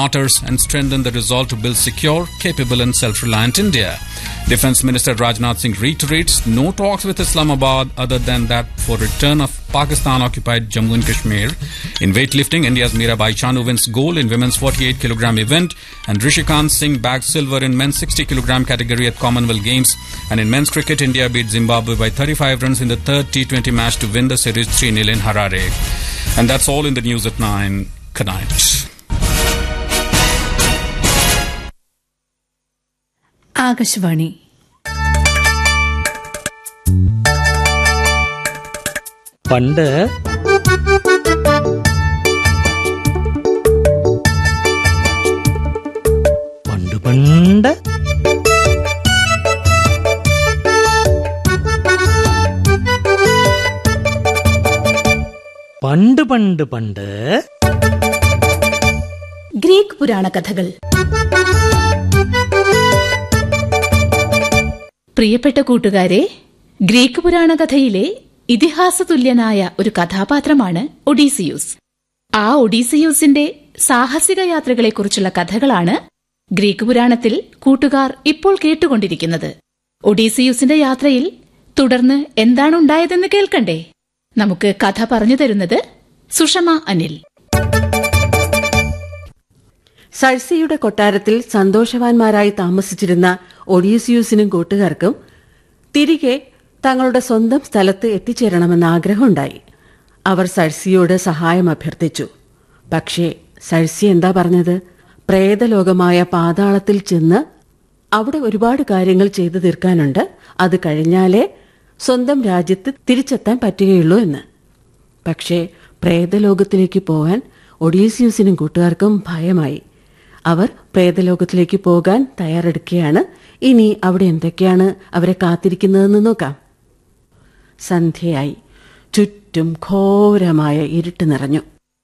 martyrs and strengthen the resolve to build secure, capable, and self reliant India. Defense Minister Rajnath Singh reiterates no talks with Islamabad other than that for return of Pakistan occupied Jammu and Kashmir. In weightlifting, India's Mirabai Chanu wins gold in women's 48 kilogram event, and Rishikant Singh bagged silver in men's 60 kilogram category at Commonwealth Games. And in men's cricket, India beat Zimbabwe by 35 runs in the third T20 match to win the series 3 0 in Harare. And that's all in the news at 9. Good night. Akashvani പണ്ട് പണ്ട് പണ്ട് പണ്ട് പണ്ട് പണ്ട് Greek പുരാണ കഥകൾ പ്രിയപ്പെട്ട കൂട്ടുകാരെ ഗ്രീക്ക് പുരാണ കഥയിലെ ഇതിഹാസ തുല്യനായ ഒരു കഥാപാത്രമാണ് ഒഡീസിയൂസ് ആ ഒഡീസിയൂസിന്റെ സാഹസിക യാത്രകളെക്കുറിച്ചുള്ള കഥകളാണ് ഗ്രീക്ക് പുരാണത്തിൽ കൂട്ടുകാർ ഇപ്പോൾ കേട്ടുകൊണ്ടിരിക്കുന്നത് ഒഡീസിയൂസിന്റെ യാത്രയിൽ തുടർന്ന് എന്താണുണ്ടായതെന്ന് കേൾക്കണ്ടേ നമുക്ക് കഥ പറഞ്ഞു തരുന്നത് സുഷമ അനിൽ സഴ്സിയുടെ കൊട്ടാരത്തിൽ സന്തോഷവാന്മാരായി താമസിച്ചിരുന്ന ഒഡീസിയൂസിനും കൂട്ടുകാർക്കും തിരികെ തങ്ങളുടെ സ്വന്തം സ്ഥലത്ത് എത്തിച്ചേരണമെന്ന ആഗ്രഹമുണ്ടായി അവർ സഴ്സിയോട് സഹായം അഭ്യർത്ഥിച്ചു പക്ഷേ സഴ്സി എന്താ പറഞ്ഞത് പ്രേതലോകമായ പാതാളത്തിൽ ചെന്ന് അവിടെ ഒരുപാട് കാര്യങ്ങൾ ചെയ്തു തീർക്കാനുണ്ട് അത് കഴിഞ്ഞാലേ സ്വന്തം രാജ്യത്ത് തിരിച്ചെത്താൻ പറ്റുകയുള്ളൂ എന്ന് പക്ഷേ പ്രേതലോകത്തിലേക്ക് പോകാൻ ഒഡീസിയൂസിനും കൂട്ടുകാർക്കും ഭയമായി അവർ പ്രേതലോകത്തിലേക്ക് പോകാൻ തയ്യാറെടുക്കുകയാണ് ഇനി അവിടെ എന്തൊക്കെയാണ് അവരെ കാത്തിരിക്കുന്നതെന്ന് നോക്കാം സന്ധ്യയായി ചുറ്റും ഘോരമായ ഇരുട്ട് നിറഞ്ഞു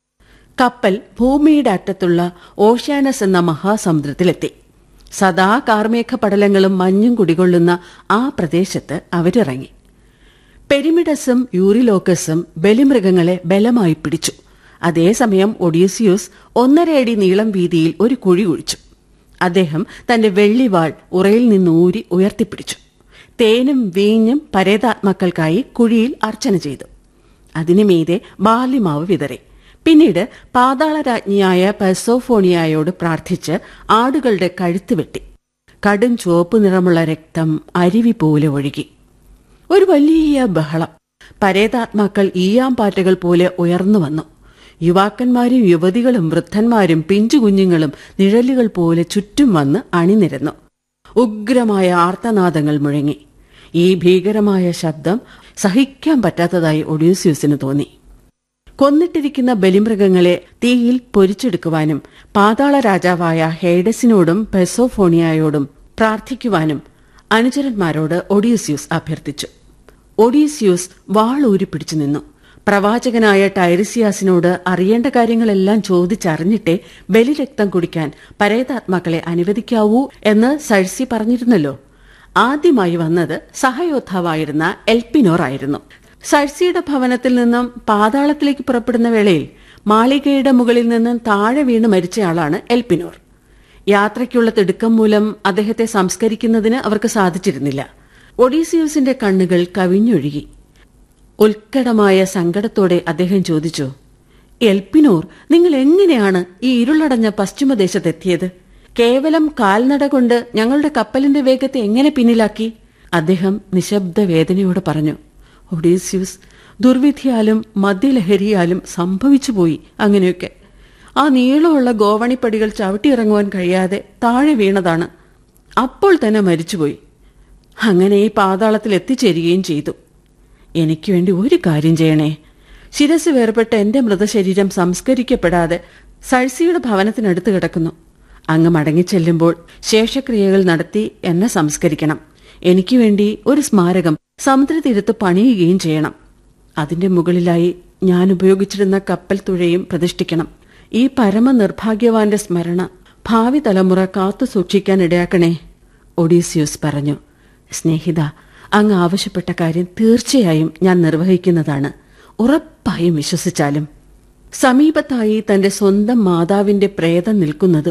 കപ്പൽ ഭൂമിയുടെ അറ്റത്തുള്ള ഓഷ്യാനസ് എന്ന മഹാസമുദ്രത്തിലെത്തി സദാ കാർമേഘ പടലങ്ങളും മഞ്ഞും കുടികൊള്ളുന്ന ആ പ്രദേശത്ത് അവരിറങ്ങി പെരിമിഡസും യൂറിലോക്കസും ബലിമൃഗങ്ങളെ ബലമായി പിടിച്ചു അതേസമയം ഒഡീസിയൂസ് ഒന്നരയടി നീളം വീതിയിൽ ഒരു കുഴി കുഴിച്ചു അദ്ദേഹം തന്റെ വെള്ളിവാൾ ഉറയിൽ നിന്ന് ഊരി ഉയർത്തിപ്പിടിച്ചു തേനും വീഞ്ഞും പരേതാത്മാക്കൾക്കായി കുഴിയിൽ അർച്ചന ചെയ്തു അതിനുമീതെ ബാല്യമാവ് വിതറി പിന്നീട് പാതാളരാജ്ഞിയായ പെസോഫോണിയായോട് പ്രാർത്ഥിച്ച് ആടുകളുടെ കഴുത്ത് വെട്ടി കടും ചുവപ്പ് നിറമുള്ള രക്തം അരുവി പോലെ ഒഴുകി ഒരു വലിയ ബഹളം പരേതാത്മാക്കൾ ഈയാമ്പാറ്റകൾ പോലെ ഉയർന്നു വന്നു യുവാക്കന്മാരും യുവതികളും വൃദ്ധന്മാരും പിഞ്ചുകുഞ്ഞുങ്ങളും നിഴലുകൾ പോലെ ചുറ്റും വന്ന് അണിനിരന്നു ഉഗ്രമായ ആർത്തനാദങ്ങൾ മുഴങ്ങി ഈ ഭീകരമായ ശബ്ദം സഹിക്കാൻ പറ്റാത്തതായി ഒഡ്യൂസ്യൂസിന് തോന്നി കൊന്നിട്ടിരിക്കുന്ന ബലിമൃഗങ്ങളെ തീയിൽ പൊരിച്ചെടുക്കുവാനും പാതാള രാജാവായ ഹേഡസിനോടും പെസോഫോണിയായോടും പ്രാർത്ഥിക്കുവാനും അനുചരന്മാരോട് ഒഡീസ്യൂസ് അഭ്യർത്ഥിച്ചു ഒഡീസ്യൂസ് വാളൂരി പിടിച്ചു നിന്നു പ്രവാചകനായ ടൈറിസിയാസിനോട് അറിയേണ്ട കാര്യങ്ങളെല്ലാം ചോദിച്ചറിഞ്ഞിട്ടേ ബലിരക്തം കുടിക്കാൻ പരേതാത്മാക്കളെ അനുവദിക്കാവൂ എന്ന് സഴ്സി പറഞ്ഞിരുന്നല്ലോ ആദ്യമായി വന്നത് സഹയോദ്ധാവായിരുന്ന എൽപ്പിനോർ ആയിരുന്നു സഴ്സിയുടെ ഭവനത്തിൽ നിന്നും പാതാളത്തിലേക്ക് പുറപ്പെടുന്ന വേളയിൽ മാളികയുടെ മുകളിൽ നിന്നും താഴെ വീണ് മരിച്ചയാളാണ് എൽപ്പിനോർ യാത്രയ്ക്കുള്ള തിടുക്കം മൂലം അദ്ദേഹത്തെ സംസ്കരിക്കുന്നതിന് അവർക്ക് സാധിച്ചിരുന്നില്ല ഒഡീസിയൂസിന്റെ കണ്ണുകൾ കവിഞ്ഞൊഴുകി ഉത്കടമായ സങ്കടത്തോടെ അദ്ദേഹം ചോദിച്ചു എൽപ്പിനോർ നിങ്ങൾ എങ്ങനെയാണ് ഈ ഇരുളടഞ്ഞ പശ്ചിമദേശത്തെത്തിയത് കേവലം കാൽനട കൊണ്ട് ഞങ്ങളുടെ കപ്പലിന്റെ വേഗത്തെ എങ്ങനെ പിന്നിലാക്കി അദ്ദേഹം നിശബ്ദ വേദനയോട് പറഞ്ഞു ഒഡീസ്യൂസ് ദുർവിധിയാലും മദ്യലഹരിയാലും സംഭവിച്ചുപോയി അങ്ങനെയൊക്കെ ആ നീളമുള്ള ഗോവണിപ്പടികൾ ചവിട്ടിയിറങ്ങുവാൻ കഴിയാതെ താഴെ വീണതാണ് അപ്പോൾ തന്നെ മരിച്ചുപോയി അങ്ങനെ ഈ പാതാളത്തിൽ എത്തിച്ചേരുകയും ചെയ്തു എനിക്ക് വേണ്ടി ഒരു കാര്യം ചെയ്യണേ ശിരസ് വേർപെട്ട എന്റെ മൃതശരീരം സംസ്കരിക്കപ്പെടാതെ സഴ്സിയുടെ ഭവനത്തിനടുത്ത് കിടക്കുന്നു അങ്ങ് മടങ്ങിച്ചെല്ലുമ്പോൾ ശേഷക്രിയകൾ നടത്തി എന്നെ സംസ്കരിക്കണം എനിക്ക് വേണ്ടി ഒരു സ്മാരകം സമുദ്രതീരത്ത് പണിയുകയും ചെയ്യണം അതിന്റെ മുകളിലായി ഞാൻ ഉപയോഗിച്ചിരുന്ന കപ്പൽ തുഴയും പ്രതിഷ്ഠിക്കണം ഈ പരമനിർഭാഗ്യവാന്റെ സ്മരണ ഭാവി തലമുറ കാത്തു സൂക്ഷിക്കാൻ ഇടയാക്കണേ ഒഡീസിയൂസ് പറഞ്ഞു സ്നേഹിത അങ്ങ് ആവശ്യപ്പെട്ട കാര്യം തീർച്ചയായും ഞാൻ നിർവഹിക്കുന്നതാണ് ഉറപ്പായും വിശ്വസിച്ചാലും സമീപത്തായി തന്റെ സ്വന്തം മാതാവിന്റെ പ്രേതം നിൽക്കുന്നത്